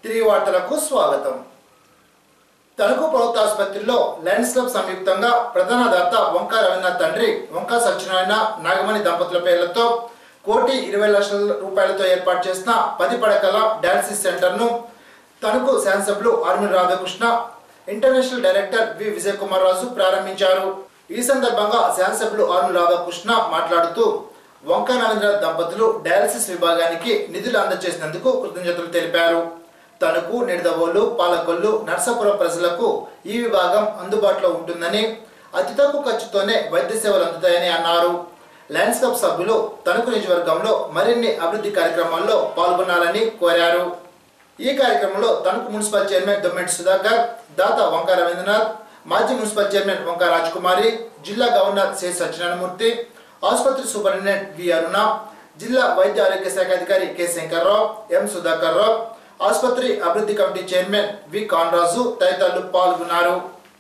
తిరిగి వార్తలకు స్వాగతం తణుకు ప్రభుత్వ ఆసుపత్రిలో లయన్స్ క్లబ్ సంయుక్తంగా ప్రధాన దాత వంకా రవీంద్రనాథ్ తండ్రి వంకా సత్యనారాయణ నాగమణి దంపతుల పేర్లతో కోటి ఇరవై లక్షల రూపాయలతో ఏర్పాటు చేసిన పది పడకల డయాలసిస్ సెంటర్ను తణుకు శాసనసభ్యులు Arimilli Radhakrishna international director V Vijay Kumar Raju ప్రారంభించారు ఈ సందర్భంగా శాసనసభ్యులు ఆర్మీ రాధాకృష్ణ మాట్లాడుతూ వంకా రవీంద్రనాథ్ దంపతులు డయాలసిస్ విభాగానికి నిధులు అందజేసినందుకు కృతజ్ఞతలు తెలిపారు తణుకు నిడదవోలు పాలకొల్లు నర్సాపురం ప్రజలకు ఈ విభాగం అందుబాటులో ఉంటుందని అతి తక్కువ ఖర్చుతోనే వైద్య సేవలు అందుతాయని అన్నారు లయన్స్ క్లబ్ సభ్యులు తణుకు నియోజకవర్గంలో మరిన్ని అభివృద్ధి కార్యక్రమాల్లో పాల్గొనాలని కోరారు ఈ కార్యక్రమంలో తణుకు మున్సిపల్ చైర్మన్ దొమ్మెటి సుధాకర్ దాత వంక రవీంద్రనాథ్ మాజీ మున్సిపల్ చైర్మన్ వంక రాజ్కుమారి జిల్లా గవర్నర్ సి సత్యనారాయణమూర్తి ఆసుపత్రి సూపరింటెండెంట్ వి అరుణ జిల్లా వైద్య ఆరోగ్య శాఖ అధికారి కె శంకర్రావు ఎం సుధాకర్ రావు ఆసుపత్రి అభివృద్ధి కమిటీ చైర్మన్ వి కాన్రాజు తదితరులు పాల్గొన్నారు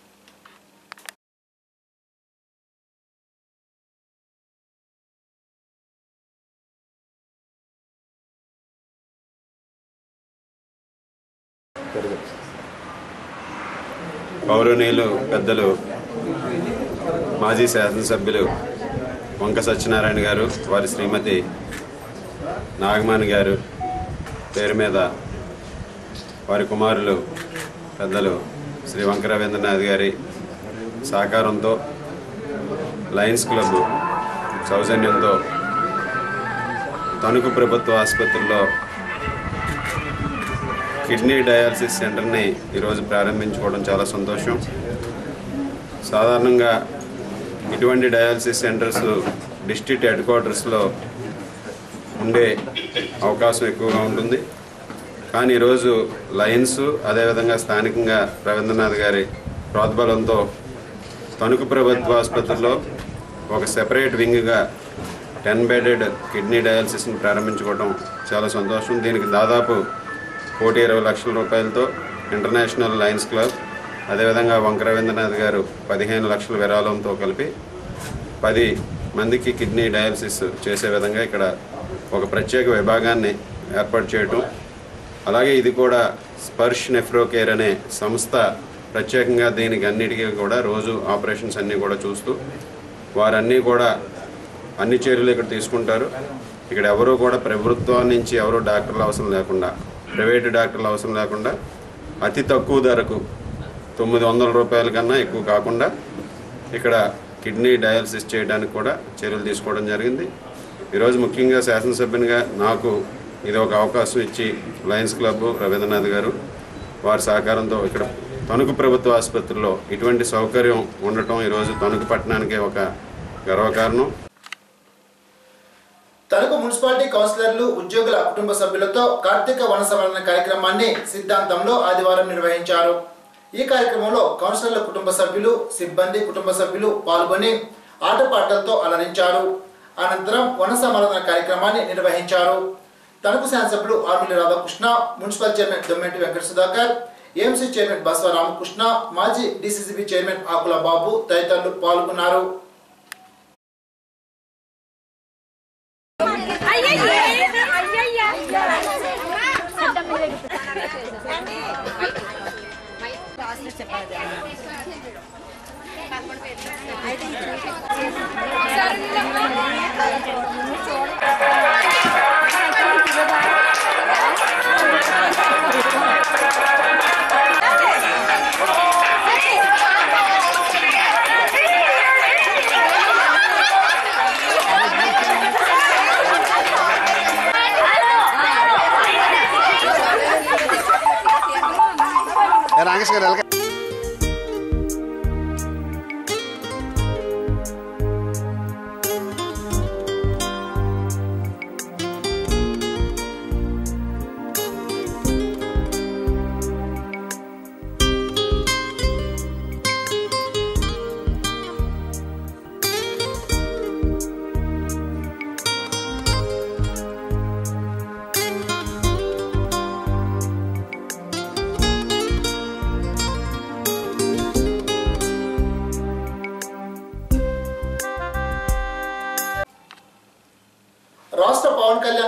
పౌరనీయులు పెద్దలు మాజీ శాసనసభ్యులు వంక సత్యనారాయణ గారు వారి శ్రీమతి నాగమాని గారు పేరు మీద వారి కుమారులు పెద్దలు శ్రీ వంక రవీంద్రనాథ్ గారి సహకారంతో లయన్స్ క్లబ్ సౌజన్యంతో తణుకు ప్రభుత్వ ఆసుపత్రిలో కిడ్నీ డయాలసిస్ సెంటర్ని ఈరోజు ప్రారంభించుకోవడం చాలా సంతోషం సాధారణంగా ఇటువంటి డయాలసిస్ సెంటర్స్ డిస్ట్రిక్ట్ హెడ్ క్వార్టర్స్లో ఉండే అవకాశం ఎక్కువగా ఉంటుంది కానీ ఈరోజు లయన్స్ అదేవిధంగా స్థానికంగా రవీంద్రనాథ్ గారి ప్రోద్బలంతో తణుకు ప్రభుత్వ ఆసుపత్రిలో ఒక సెపరేట్ వింగ్గా టెన్ బెడెడ్ కిడ్నీ డయాలసిస్ని ప్రారంభించుకోవడం చాలా సంతోషం దీనికి దాదాపు కోటి ఇరవై లక్షల రూపాయలతో ఇంటర్నేషనల్ లయన్స్ క్లబ్ అదేవిధంగా వంక రవీంద్రనాథ్ గారు పదిహేను లక్షల విరాళంతో కలిపి పది మందికి కిడ్నీ డయాలసిస్ చేసే విధంగా ఇక్కడ ఒక ప్రత్యేక విభాగాన్ని ఏర్పాటు చేయటం అలాగే ఇది కూడా స్పర్శ్ నెఫ్రో కేర్ అనే సంస్థ ప్రత్యేకంగా దీనికి అన్నిటికీ కూడా రోజు ఆపరేషన్స్ అన్నీ కూడా చూస్తూ వారన్నీ కూడా అన్ని చర్యలు ఇక్కడ తీసుకుంటారు ఇక్కడ ఎవరు కూడా ప్రభుత్వం నుంచి ఎవరు డాక్టర్లు అవసరం లేకుండా ప్రైవేటు డాక్టర్లు అవసరం లేకుండా అతి తక్కువ ధరకు తొమ్మిది వందల రూపాయల కన్నా ఎక్కువ కాకుండా ఇక్కడ కిడ్నీ డయాలసిస్ చేయడానికి కూడా చర్యలు తీసుకోవడం జరిగింది ఈరోజు ముఖ్యంగా శాసనసభ్యునిగా నాకు ఇది ఒక అవకాశం ఇచ్చి లయన్స్ క్లబ్ రవీంద్రనాథ్ గారు వారి సహకారంతో ఇక్కడ తణుకు ప్రభుత్వ ఆసుపత్రిలో ఇటువంటి సౌకర్యం ఉండటం ఈరోజు తణుకు పట్టణానికే ఒక గర్వకారణం తణుకు మున్సిపాలిటీ కౌన్సిలర్లు ఉద్యోగుల కుటుంబ సభ్యులతో కార్తీక వన సంరక్షణ కార్యక్రమాన్ని సిద్ధాంతంలో ఆదివారం నిర్వహించారు ఈ కార్యక్రమంలో కౌన్సిలర్ల కుటుంబ సభ్యులు సిబ్బంది కుటుంబ సభ్యులు పాల్గొని ఆటపాటలతో అలరించారు అనంతరం వన సంరక్షణ కార్యక్రమాన్ని నిర్వహించారు తణుకు శాసనసభ్యులు Arimilli Radhakrishna municipal chairman Dommeti Venkata Sudhakar AMC chairman Baswa Ramakrishna మాజీ డిసిసిబి చైర్మన్ ఆకుల బాబు తదితరులు పాల్గొన్నారు రాకేష్ గారు ఎలాగ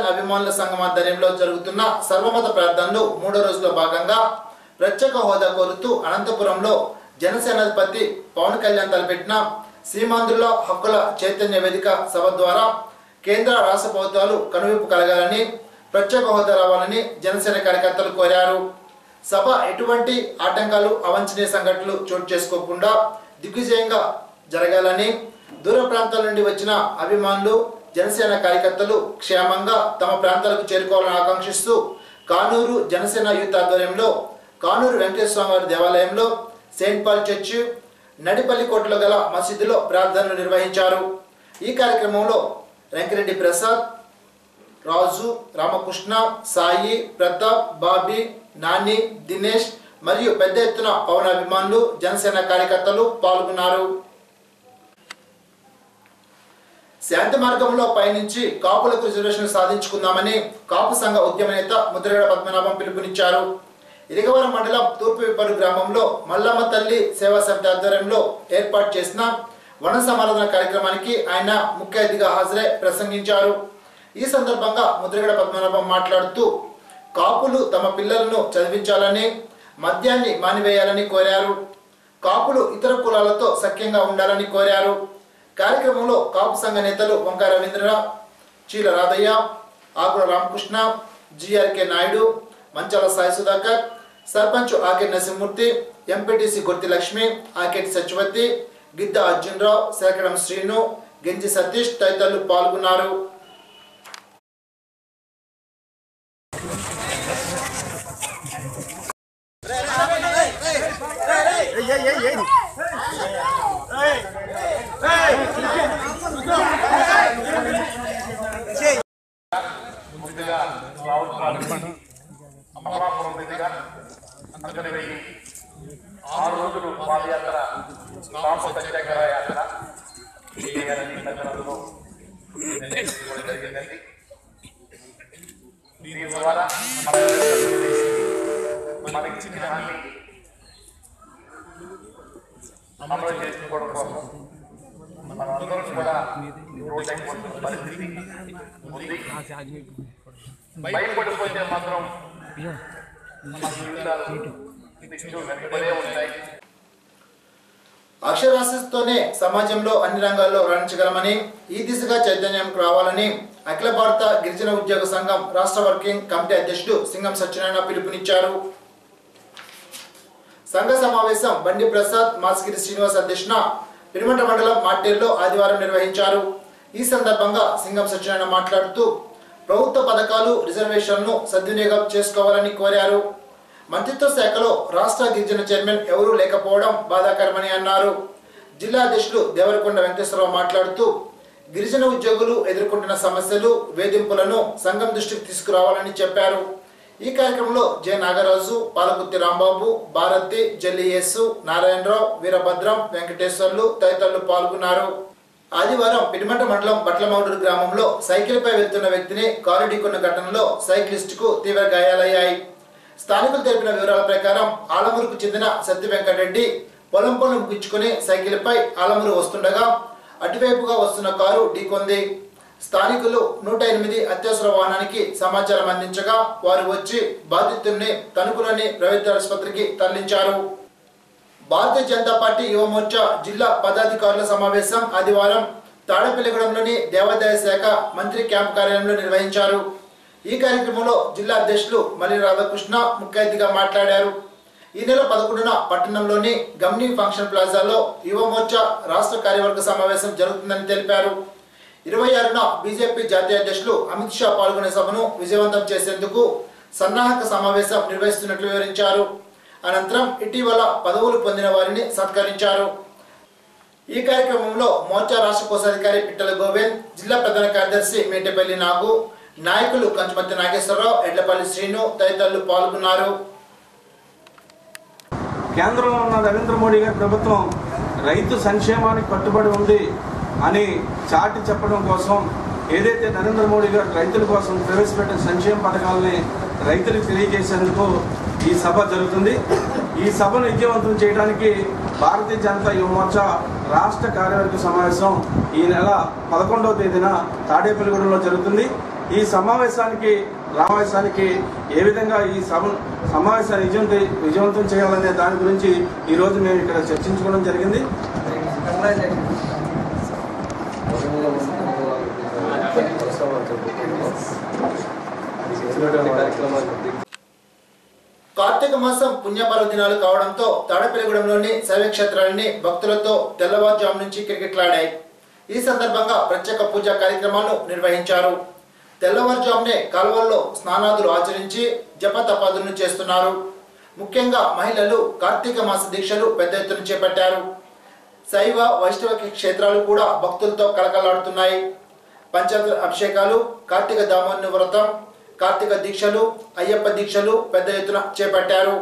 అభిమానుల సంఘం ఆధ్వర్యంలో జరుగుతున్న సర్వమత ప్రార్థనలు మూడో రోజులో భాగంగా ప్రత్యేక హోదా కోరుతూ అనంతపురంలో జనసేనాధిపతి పవన్ కళ్యాణ్ తలపెట్టిన సీమాంధ్రుల హక్కుల చైతన్య వేదిక సభ ద్వారా కేంద్ర రాష్ట్ర ప్రభుత్వాలు కనువిప్పు కలగాలని ప్రత్యేక హోదా రావాలని జనసేన కార్యకర్తలు కోరారు సభ ఎటువంటి ఆటంకాలు అవాంఛనీయ సంఘటనలు చోటు చేసుకోకుండా దిగ్విజయంగా జరగాలని దూర ప్రాంతాల నుండి వచ్చిన అభిమానులు జనసేన కార్యకర్తలు క్షేమంగా తమ ప్రాంతాలకు చేరుకోవాలని ఆకాంక్షిస్తూ కానూరు జనసేన యూత్ ఆధ్వర్యంలో కానూరు వెంకటేశ్వర స్వామి వారి దేవాలయంలో సెయింట్ పాల్ చర్చి నడిపల్లి కోటలో గల మసీదులో ప్రార్థనలు నిర్వహించారు ఈ కార్యక్రమంలో వెంకరెడ్డి ప్రసాద్ రాజు రామకృష్ణ సాయి ప్రతాప్ బాబీ నాని దినేష్ మరియు పెద్ద ఎత్తున పవన్ అభిమానులు జనసేన కార్యకర్తలు పాల్గొన్నారు శాంతి మార్గంలో పయనించి కాపులకు రిజర్వేషన్ సాధించుకుందామని కాపు సంఘ ఉద్యమ నేత ముద్రగడ పద్మనాభం పిలుపునిచ్చారు ఇరిగవరం మండలం తూర్పు విప్పలు గ్రామంలో మల్లమ్మ తల్లి సేవా సమితి ఆధ్వర్యంలో ఏర్పాటు చేసిన వన సమారాధన కార్యక్రమానికి ఆయన ముఖ్య అతిథిగా హాజరై ప్రసంగించారు ఈ సందర్భంగా ముద్రగడ పద్మనాభం మాట్లాడుతూ కాపులు తమ పిల్లలను చదివించాలని మద్యాన్ని మానివేయాలని కోరారు కాపులు ఇతర కులాలతో సఖ్యంగా ఉండాలని కోరారు కార్యక్రమంలో కాపు సంఘ నేతలు వంక రవీంద్ర చీల రాధయ్య ఆకుల రామకృష్ణ జిఆర్కే నాయుడు మంచాల సాయి సుధాకర్ సర్పంచ్ ఆకే నరసింహమూర్తి ఎంపీటీసీ గుర్తి లక్ష్మి ఆకేటి సత్యవతి గిద్ద అర్జునరావు శేఖరం శ్రీను గెంజి సతీష్ తదితరులు పాల్గొన్నారు అమలాపురం మీదుగా అందుకని వెయ్యి ఆరు రోజులు పాదయాత్ర కాపు సత్యాగ్రహ యాత్ర చేయాలని తగ్గడంలో నిర్ణయించుకోవడం జరిగిందండి దీని ద్వారా మన మనకి ఇచ్చిన హామీ అమలు చేసుకోవడం కోసం మనందరం కూడా రోడ్డు అయిపోతున్న పరిస్థితి ఉంది భయపడిపోతే మాత్రం మన జీవితాలు దిక్కు వెనకబడే ఉంటాయి అక్షరాస్యతతోనే సమాజంలో అన్ని రంగాల్లో రాణించగలమని ఈ దిశగా చైతన్యం రావాలని అఖిల భారత గిరిజన ఉద్యోగ సంఘం రాష్ట్ర వర్కింగ్ కమిటీ అధ్యక్షుడు సింగం సత్యనారాయణ పిలుపునిచ్చారు సంఘ సమావేశం బండి ప్రసాద్ మాస్గిరి శ్రీనివాస్ అధ్యక్షున పిరిమంట మండలం మాటేరులో ఆదివారం నిర్వహించారు ఈ సందర్భంగా సింగం సత్యనారాయణ మాట్లాడుతూ ప్రభుత్వ పథకాలు రిజర్వేషన్లను సద్వినియోగం చేసుకోవాలని కోరారు మంత్రిత్వ శాఖలో రాష్ట్ర గిరిజన చైర్మన్ ఎవరూ లేకపోవడం బాధాకరమని అన్నారు జిల్లా అధ్యక్షులు దేవరకొండ వెంకటేశ్వరరావు మాట్లాడుతూ గిరిజన ఉద్యోగులు ఎదుర్కొంటున్న సమస్యలు వేధింపులను సంఘం దృష్టికి తీసుకురావాలని చెప్పారు ఈ కార్యక్రమంలో జె నాగరాజు పాలకుర్తి రాంబాబు భారతి జల్లి యేసు నారాయణరావు వీరభద్రం వెంకటేశ్వర్లు తదితరులు పాల్గొన్నారు ఆదివారం పిడిమంట మండలం బట్లమౌడూరు గ్రామంలో సైకిల్పై వెళ్తున్న వ్యక్తిని కారు ఢీకొన్న ఘటనలో సైక్లిస్టుకు తీవ్ర గాయాలయ్యాయి స్థానికులు తెలిపిన వివరాల ప్రకారం ఆలమూరుకు చెందిన సత్య వెంకటరెడ్డి పొలం పనులు ముగించుకుని సైకిల్పై ఆలమూరు వస్తుండగా అటువైపుగా వస్తున్న కారు ఢీకొంది స్థానికులు నూట ఎనిమిది అత్యవసర వాహనానికి సమాచారం అందించగా వారు వచ్చి బాధితుడిని తణుకులోని ప్రైవేట్ ఆసుపత్రికి తరలించారు భారతీయ జనతా పార్టీ యువ మోర్చా జిల్లా పదాధికారుల సమావేశం ఆదివారం తాడపల్లిగూడెంలోని దేవాదాయ శాఖ మంత్రి క్యాంప్ కార్యాలయంలో నిర్వహించారు ఈ కార్యక్రమంలో జిల్లా అధ్యక్షులు మల్లి రాధాకృష్ణ ముఖ్య అతిథిగా మాట్లాడారు ఈ నెల పదకొండున పట్టణంలోని గమ్ని ఫంక్షన్ ప్లాజాలో యువ మోర్చా రాష్ట్ర కార్యవర్గ సమావేశం జరుగుతుందని తెలిపారు ఇరవై ఆరున బీజేపీ జాతీయ అధ్యక్షులు అమిత్ షా పాల్గొనే సభను విజయవంతం చేసేందుకు సన్నాహక సమావేశం నిర్వహిస్తున్నట్లు వివరించారు అనంతరం ఇటీవల పదవులు పొందిన వారిని సత్కరించారు ఈ కార్యక్రమంలో మోర్చా రాష్ట్ర కోశాధికారి పిట్టల గోవింద్ జిల్లా ప్రధాన కార్యదర్శి మేటపల్లి నాగు నాయకులు కంచుమతి నాగేశ్వరరావు ఎడ్లపల్లి శ్రీను తదితరులు పాల్గొన్నారు కేంద్రంలో ఉన్న నరేంద్ర మోడీ గారి ప్రభుత్వం రైతు సంక్షేమానికి కట్టుబడి ఉంది అని చాటి చెప్పడం కోసం ఏదైతే నరేంద్ర మోడీ గారు రైతుల కోసం ప్రవేశపెట్టిన సంక్షేమ పథకాలని రైతులకు తెలియజేసేందుకు ఈ సభ జరుగుతుంది ఈ సభను విజయవంతం చేయడానికి భారతీయ జనతా యువ మోర్చా రాష్ట్ర కార్యవర్గ సమావేశం ఈ నెల పదకొండవ తేదీన తాడేపల్లిగూడెంలో జరుగుతుంది ఈ సమావేశానికి సమావేశానికి ఏ విధంగా ఈ సమ సమావేశాన్ని విజయవంతం విజయవంతం చేయాలనే దాని గురించి ఈ రోజు మేము ఇక్కడ చర్చించుకోవడం జరిగింది కార్తీక మాసం పుణ్యపర్వ దినాలు కావడంతో తాడపల్లిగూడెంలోని శైవ క్షేత్రాలన్నీ భక్తులతో తెల్లవారుజాము నుంచి కిటకిటలాడాయి ఈ సందర్భంగా ప్రత్యేక పూజా కార్యక్రమాలు నిర్వహించారు తెల్లవారుజామునే కాలువల్లో స్నానాదులు ఆచరించి జప తపాదులను చేస్తున్నారు ముఖ్యంగా మహిళలు కార్తీక మాస దీక్షలు పెద్ద ఎత్తున చేపట్టారు శైవ వైష్ణవ క్షేత్రాలు కూడా భక్తులతో కలకలాడుతున్నాయి పంచాయతీ అభిషేకాలు కార్తీక దామోని వ్రతం కార్తీక దీక్షలు అయ్యప్ప దీక్షలు పెద్ద ఎత్తున చేపట్టారు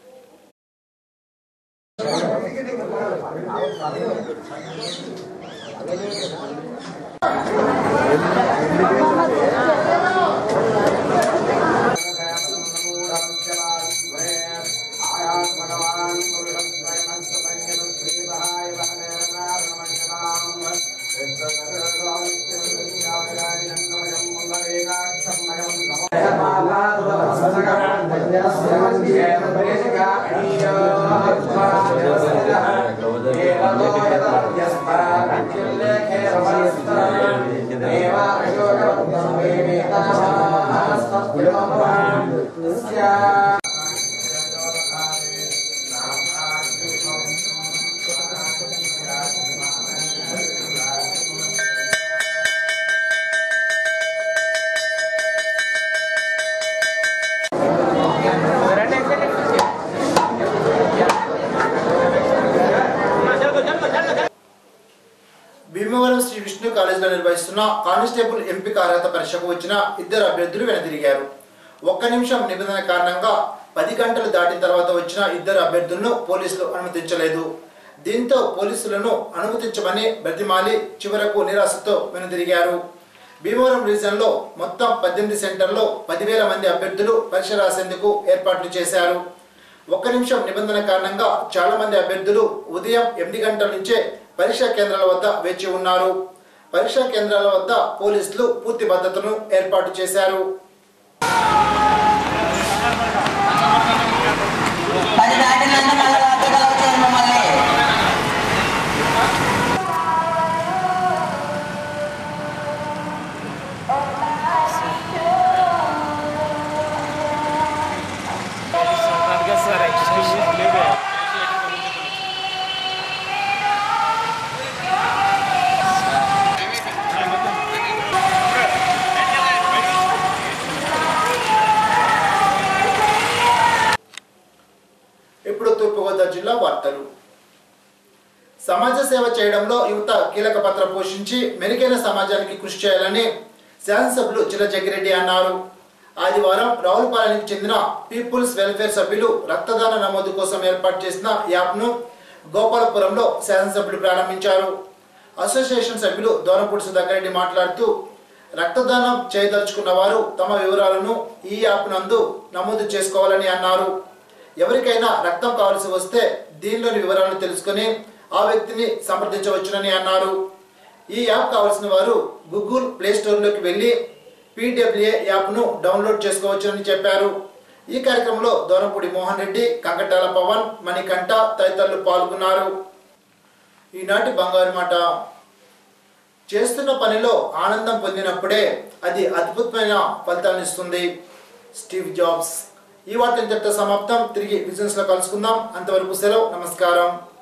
భీమవరం శ్రీ విష్ణు కాలేజీలో నిర్వహిస్తున్న కానిస్టేబుల్ ఎంపిక అర్హత పరీక్షకు వచ్చిన ఇద్దరు అభ్యర్థులు వెనుదిరిగారు ఒక్క నిమిషం నిబంధన కారణంగా పది గంటలు దాటిన తర్వాత వచ్చిన ఇద్దరు అభ్యర్థులను పోలీసులు అనుమతించలేదు దీంతో పోలీసులను అనుమతించమని బ్రతిమాలి చివరకు నిరాశతో వెనుదిరిగారు భీమవరం రీజన్లో మొత్తం పద్దెనిమిది సెంటర్లో పదివేల మంది అభ్యర్థులు పరీక్ష రాసేందుకు ఏర్పాట్లు చేశారు ఒక్క నిమిషం నిబంధన కారణంగా చాలా మంది అభ్యర్థులు ఉదయం ఎనిమిది గంటల నుంచే పరీక్షా కేంద్రాల వద్ద వేచి ఉన్నారు పరీక్షా కేంద్రాల వద్ద పోలీసులు పూర్తి భద్రతను ఏర్పాటు చేశారు పది దాటినంత మళ్ళీ రాత్రికల్లా వచ్చారు మమ్మల్ని ఇప్పుడు తూర్పుగోదావరి జిల్లా వార్తలు సమాజ సేవ చేయడంలో యువత కీలక పాత్ర పోషించి మెరుగైన సమాజానికి కృషి చేయాలని శాసనసభ్యులు చిల జగ్గిరెడ్డి అన్నారు ఆదివారం రావులపాలెనికి చెందిన పీపుల్స్ వెల్ఫేర్ సభ్యులు రక్తదాన నమోదు కోసం ఏర్పాటు చేసిన యాప్ను గోపాలపురంలో శాసనసభ్యులు ప్రారంభించారు అసోసియేషన్ సభ్యులు దోనపూడి సుధాకర్ రెడ్డి మాట్లాడుతూ రక్తదానం చేయదలుచుకున్న వారు తమ వివరాలను ఈ యాప్ నందు నమోదు చేసుకోవాలని అన్నారు ఎవరికైనా రక్తం కావాల్సి వస్తే దీనిలోని వివరాలను తెలుసుకొని ఆ వ్యక్తిని సంప్రదించవచ్చునని అన్నారు ఈ యాప్ కావాల్సిన వారు గూగుల్ ప్లే స్టోర్లోకి వెళ్ళి పీడబ్ల్యూఏ యాప్ను డౌన్లోడ్ చేసుకోవచ్చునని చెప్పారు ఈ కార్యక్రమంలో దోరంపూడి మోహన్ రెడ్డి కంకటాల పవన్ మణికంఠ తదితరులు పాల్గొన్నారు ఈనాటి బంగారు మాట చేస్తున్న పనిలో ఆనందం పొందినప్పుడే అది అద్భుతమైన ఫలితాన్ని ఇస్తుంది స్టీవ్ జాబ్స్ ఈ వార్త ఇంతటితో సమాప్తం తిరిగి బిజినెస్ లో కలుసుకుందాం అంతవరకు సెలవు నమస్కారం